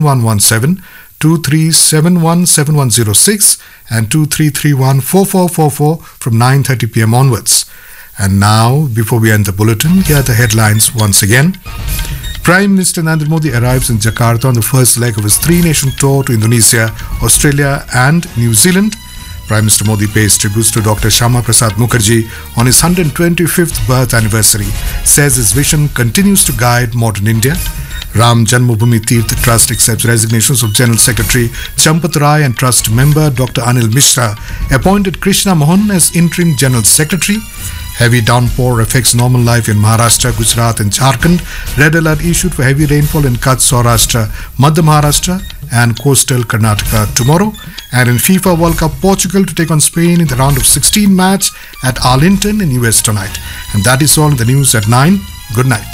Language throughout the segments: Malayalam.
117 2371 7106 and 2331 4444 from 9:30 p.m. onwards. And now, before we end the bulletin, here are the headlines once again. Prime Minister Narendra Modi arrives in Jakarta on the first leg of his three-nation tour to Indonesia, Australia, and New Zealand. Prime Minister Modi pays tributes to Dr. Shama Prasad Mukherjee on his 125th birth anniversary, says his vision continues to guide modern India. Ram Janmabhoomi Tirth Trust accepts resignations of General Secretary Champat Rai and Trust member Dr. Anil Mishra, appointed Krishna Mohan as interim General Secretary. Heavy downpour affects normal life in Maharashtra, Gujarat, and Jharkhand. Red alert issued for heavy rainfall in Kutch, Saurashtra, Madhya Maharashtra, and coastal Karnataka tomorrow. And in FIFA World Cup, Portugal to take on Spain in the round of 16 match at Arlington in US tonight. And that is all in the news at 9. Good night.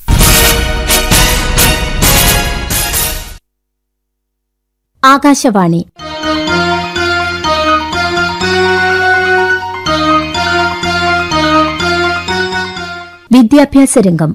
Akashvani വിദ്യാഭ്യാസ രംഗം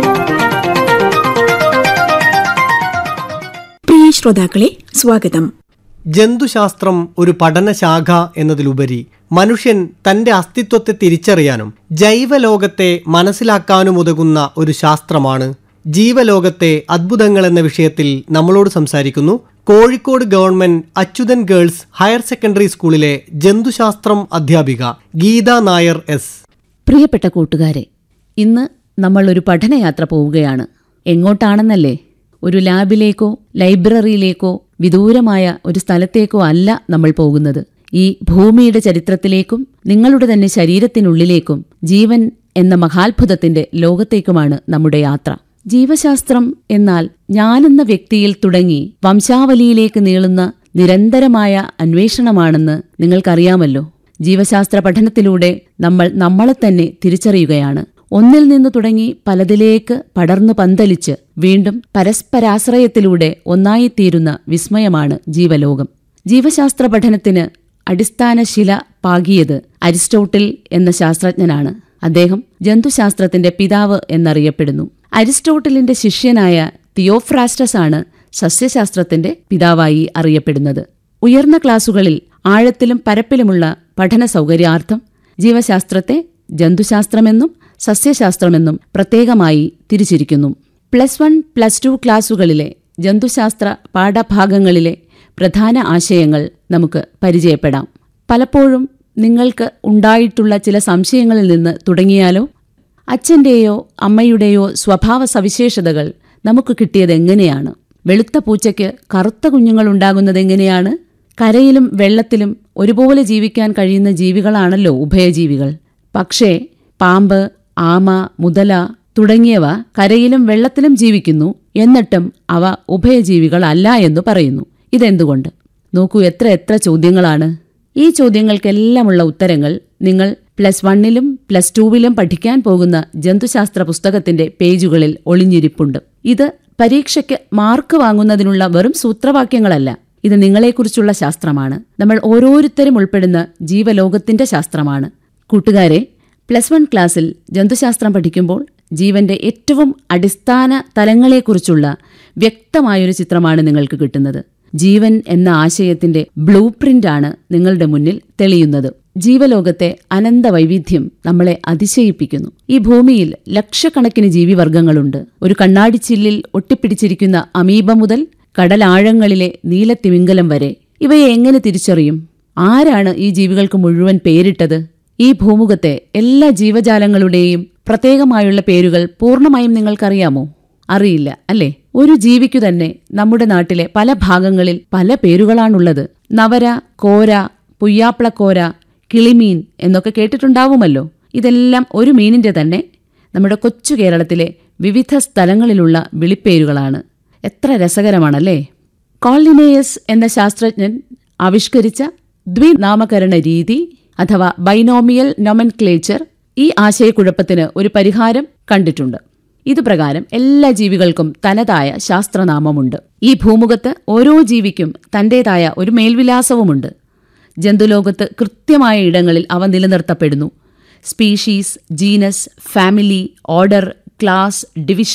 പ്രിയ ശ്രോതാക്കളെ സ്വാഗതം ജന്തുശാസ്ത്രം ഒരു പഠനശാഖ എന്നതിലുപരി മനുഷ്യൻ തന്റെ അസ്തിത്വത്തെ തിരിച്ചറിയാനും ജൈവലോകത്തെ മനസ്സിലാക്കാനും ഉതകുന്ന ഒരു ശാസ്ത്രമാണ് ജീവലോകത്തെ അത്ഭുതങ്ങൾ എന്ന വിഷയത്തിൽ നമ്മളോട് സംസാരിക്കുന്നു Kozhikode government Achuthan girls higher secondary സ്കൂളിലെ ജന്തുശാസ്ത്രം അധ്യാപിക ഗീത നായർ എസ് പ്രിയപ്പെട്ട കൂട്ടുകാരെ ഇന്ന് നമ്മൾ ഒരു പഠനയാത്ര പോവുകയാണ് എങ്ങോട്ടാണെന്നല്ലേ ഒരു ലാബിലേക്കോ ലൈബ്രറിയിലേക്കോ വിദൂരമായ ഒരു സ്ഥലത്തേക്കോ അല്ല നമ്മൾ പോകുന്നത് ഈ ഭൂമിയുടെ ചരിത്രത്തിലേക്കും നിങ്ങളുടെ തന്നെ ശരീരത്തിനുള്ളിലേക്കും ജീവൻ എന്ന മഹാത്ഭുതത്തിന്റെ ലോകത്തേക്കുമാണ് നമ്മുടെ യാത്ര ജീവശാസ്ത്രം എന്നാൽ ഞാനെന്ന വ്യക്തിയിൽ തുടങ്ങി വംശാവലിയിലേക്ക് നീളുന്ന നിരന്തരമായ അന്വേഷണമാണെന്ന് നിങ്ങൾക്കറിയാമല്ലോ ജീവശാസ്ത്ര പഠനത്തിലൂടെ നമ്മൾ നമ്മളെ തന്നെ തിരിച്ചറിയുകയാണ് ഒന്നിൽ നിന്ന് തുടങ്ങി പലതിലേക്ക് പടർന്നു പന്തലിച്ച് വീണ്ടും പരസ്പരാശ്രയത്തിലൂടെ ഒന്നായിത്തീരുന്ന വിസ്മയമാണ് ജീവലോകം ജീവശാസ്ത്ര പഠനത്തിന് അടിസ്ഥാന ശില പാകിയത് അരിസ്റ്റോട്ടിൽ എന്ന ശാസ്ത്രജ്ഞനാണ് അദ്ദേഹം ജന്തുശാസ്ത്രത്തിന്റെ പിതാവ് എന്നറിയപ്പെടുന്നു അരിസ്റ്റോട്ടിലിന്റെ ശിഷ്യനായ തിയോഫ്രാസ്റ്റസ് ആണ് സസ്യശാസ്ത്രത്തിന്റെ പിതാവായി അറിയപ്പെടുന്നത് ഉയർന്ന ക്ലാസുകളിൽ ആഴത്തിലും പരപ്പിലുമുള്ള പഠന സൗകര്യാർത്ഥം ജീവശാസ്ത്രത്തെ ജന്തുശാസ്ത്രമെന്നും സസ്യശാസ്ത്രമെന്നും പ്രത്യേകമായി തിരിച്ചിരിക്കുന്നു പ്ലസ് വൺ പ്ലസ് ടു ക്ലാസുകളിലെ ജന്തുശാസ്ത്ര പാഠഭാഗങ്ങളിലെ പ്രധാന ആശയങ്ങൾ നമുക്ക് പരിചയപ്പെടാം പലപ്പോഴും നിങ്ങൾക്ക് ഉണ്ടായിട്ടുള്ള ചില സംശയങ്ങളിൽ നിന്ന് തുടങ്ങിയാലോ അച്ഛന്റെയോ അമ്മയുടെയോ സ്വഭാവ സവിശേഷതകൾ നമുക്ക് കിട്ടിയത് എങ്ങനെയാണ് വെളുത്ത പൂച്ചയ്ക്ക് കറുത്ത കുഞ്ഞുങ്ങൾ ഉണ്ടാകുന്നത് എങ്ങനെയാണ് കരയിലും വെള്ളത്തിലും ഒരുപോലെ ജീവിക്കാൻ കഴിയുന്ന ജീവികളാണല്ലോ ഉഭയജീവികൾ പക്ഷേ പാമ്പ് ആമ മുതല തുടങ്ങിയവ കരയിലും വെള്ളത്തിലും ജീവിക്കുന്നു എന്നിട്ടും അവ ഉഭയജീവികളല്ല എന്ന് പറയുന്നു ഇതെന്തുകൊണ്ട് നോക്കൂ എത്ര എത്ര ചോദ്യങ്ങളാണ് ഈ ചോദ്യങ്ങൾക്കെല്ലാമുള്ള ഉത്തരങ്ങൾ നിങ്ങൾ പ്ലസ് വണ്ണിലും പ്ലസ് ടൂവിലും പഠിക്കാൻ പോകുന്ന ജന്തുശാസ്ത്ര പുസ്തകത്തിന്റെ പേജുകളിൽ ഒളിഞ്ഞിരിപ്പുണ്ട് ഇത് പരീക്ഷയ്ക്ക് മാർക്ക് വാങ്ങുന്നതിനുള്ള വെറും സൂത്രവാക്യങ്ങളല്ല ഇത് നിങ്ങളെക്കുറിച്ചുള്ള ശാസ്ത്രമാണ് നമ്മൾ ഓരോരുത്തരും ഉൾപ്പെടുന്ന ജീവലോകത്തിന്റെ ശാസ്ത്രമാണ് കൂട്ടുകാരെ പ്ലസ് വൺ ക്ലാസ്സിൽ ജന്തുശാസ്ത്രം പഠിക്കുമ്പോൾ ജീവന്റെ ഏറ്റവും അടിസ്ഥാന തലങ്ങളെക്കുറിച്ചുള്ള വ്യക്തമായൊരു ചിത്രമാണ് നിങ്ങൾക്ക് കിട്ടുന്നത് ജീവൻ എന്ന ആശയത്തിന്റെ ബ്ലൂ പ്രിന്റാണ് നിങ്ങളുടെ മുന്നിൽ തെളിയുന്നത് ജീവലോകത്തെ അനന്ത വൈവിധ്യം നമ്മളെ അതിശയിപ്പിക്കുന്നു ഈ ഭൂമിയിൽ ലക്ഷക്കണക്കിന് ജീവിവർഗങ്ങളുണ്ട് ഒരു കണ്ണാടിച്ചില്ലിൽ ഒട്ടിപ്പിടിച്ചിരിക്കുന്ന അമീബ മുതൽ കടലാഴങ്ങളിലെ നീലത്തിമിംഗലം വരെ ഇവയെ എങ്ങനെ തിരിച്ചറിയും ആരാണ് ഈ ജീവികൾക്ക് മുഴുവൻ പേരിട്ടത് ഈ ഭൂമുഖത്തെ എല്ലാ ജീവജാലങ്ങളുടെയും പ്രത്യേകമായുള്ള പേരുകൾ പൂർണ്ണമായും നിങ്ങൾക്കറിയാമോ അറിയില്ല അല്ലേ ഒരു ജീവിക്കു തന്നെ നമ്മുടെ നാട്ടിലെ പല ഭാഗങ്ങളിൽ പല പേരുകളാണുള്ളത് നവര കോര പുയ്യാപ്ലക്കോര കിളിമീൻ എന്നൊക്കെ കേട്ടിട്ടുണ്ടാവുമല്ലോ ഇതെല്ലാം ഒരു മീനിന്റെ തന്നെ നമ്മുടെ കൊച്ചു കേരളത്തിലെ വിവിധ സ്ഥലങ്ങളിലുള്ള വിളിപ്പേരുകളാണ് എത്ര രസകരമാണല്ലേ കോളിനേയസ് എന്ന ശാസ്ത്രജ്ഞൻ ആവിഷ്കരിച്ച ദ്വിനാമകരണ രീതി അഥവാ ബൈനോമിയൽ നൊമൻക്ലേച്ചർ ഈ ആശയക്കുഴപ്പത്തിന് ഒരു പരിഹാരം കണ്ടിട്ടുണ്ട് ഇതുപ്രകാരം എല്ലാ ജീവികൾക്കും തനതായ ശാസ്ത്രനാമമുണ്ട് ഈ ഭൂമുഖത്ത് ഓരോ ജീവിക്കും തന്റേതായ ഒരു മേൽവിലാസവുമുണ്ട് ജന്തുലോകത്ത് കൃത്യമായ ഇടങ്ങളിൽ അവ നിലനിർത്തപ്പെടുന്നു species genus family order class division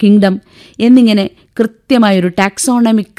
kingdom എന്നിങ്ങനെ കൃത്യമായൊരു ടാക്സോണമിക്